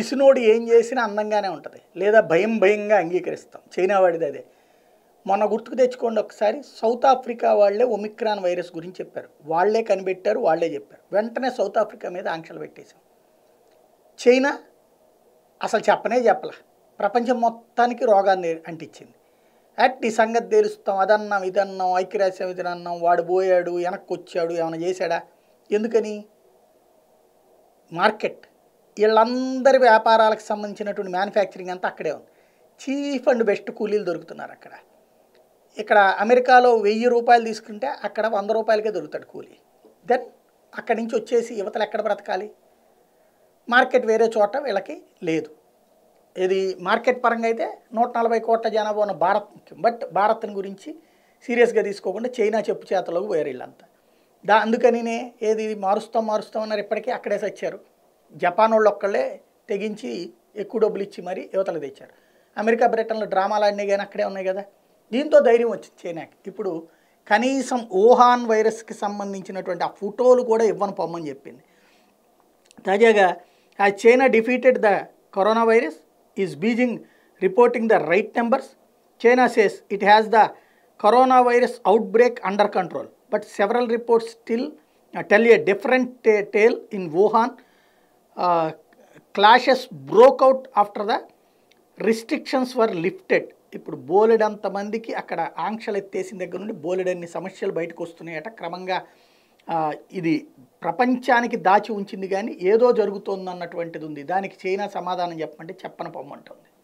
తెలిసినోడు ఏం చేసినా అందంగానే ఉంటుంది లేదా భయం భయంగా అంగీకరిస్తాం చైనా వాడిది అదే మొన్న గుర్తుకు తెచ్చుకోండి ఒకసారి సౌత్ ఆఫ్రికా వాళ్ళే ఒమిక్రాన్ వైరస్ గురించి చెప్పారు వాళ్ళే కనిపెట్టారు వాళ్ళే చెప్పారు వెంటనే సౌత్ ఆఫ్రికా మీద ఆంక్షలు పెట్టేశాం చైనా అసలు చెప్పనే చెప్పలా ప్రపంచం మొత్తానికి రోగాన్ని అంటించింది అట్ ఈ సంగతి తెలుస్తాం అదన్నాం ఇదన్నాం ఐక్యరాజ్యం ఇది అన్నాం వాడు పోయాడు వెనక్కి వచ్చాడు ఏమైనా చేశాడా ఎందుకని మార్కెట్ వీళ్ళందరి వ్యాపారాలకు సంబంధించినటువంటి మ్యానుఫ్యాక్చరింగ్ అంతా అక్కడే ఉంది చీఫ్ అండ్ బెస్ట్ కూలీలు దొరుకుతున్నారు అక్కడ ఇక్కడ అమెరికాలో వెయ్యి రూపాయలు తీసుకుంటే అక్కడ వంద రూపాయలకే దొరుకుతాడు కూలీ దెన్ అక్కడి నుంచి వచ్చేసి యువతలు ఎక్కడ బ్రతకాలి మార్కెట్ వేరే చోట వీళ్ళకి లేదు ఇది మార్కెట్ పరంగా అయితే నూట నలభై కోట్ల జనాభా ఉన్న భారత్ ముఖ్యం బట్ భారత్ని గురించి సీరియస్గా తీసుకోకుండా చైనా చెప్పు చేతలోకి వేరే వీళ్ళంతా దా అందుకనినే ఏది మారుస్తాం మారుస్తాం అన్నారు ఇప్పటికీ అక్కడే సచ్చారు జపాన్ వాళ్ళు ఒక్కళ్ళే తెగించి ఎక్కువ డబ్బులు ఇచ్చి మరి యువతలు తెచ్చారు అమెరికా బ్రిటన్లో డ్రామాలు ఆడినాయి కానీ అక్కడే ఉన్నాయి కదా దీంతో ధైర్యం వచ్చింది చైనాకి ఇప్పుడు కనీసం వుహాన్ వైరస్కి సంబంధించినటువంటి ఆ ఫోటోలు కూడా ఇవ్వను పొమ్మని చెప్పింది తాజాగా ఆ China defeated the corona virus is Beijing reporting the right numbers China says it has the corona virus outbreak under control but several reports still tell a different tale in Wuhan clashes broke out after the restrictions were lifted ఇప్పుడు బోలెడంత మందికి అక్కడ ఆంక్షలు ఎత్తేసిన దగ్గర నుండి బోలెడన్ని సమస్యలు బయటకు వస్తున్నాయట క్రమంగా ఆ, ఇది ప్రపంచానికి దాచి ఉంచింది కానీ ఏదో జరుగుతోందన్నటువంటిది ఉంది దానికి చైనా సమాధానం చెప్పమంటే చెప్పని పొమ్మంటుంది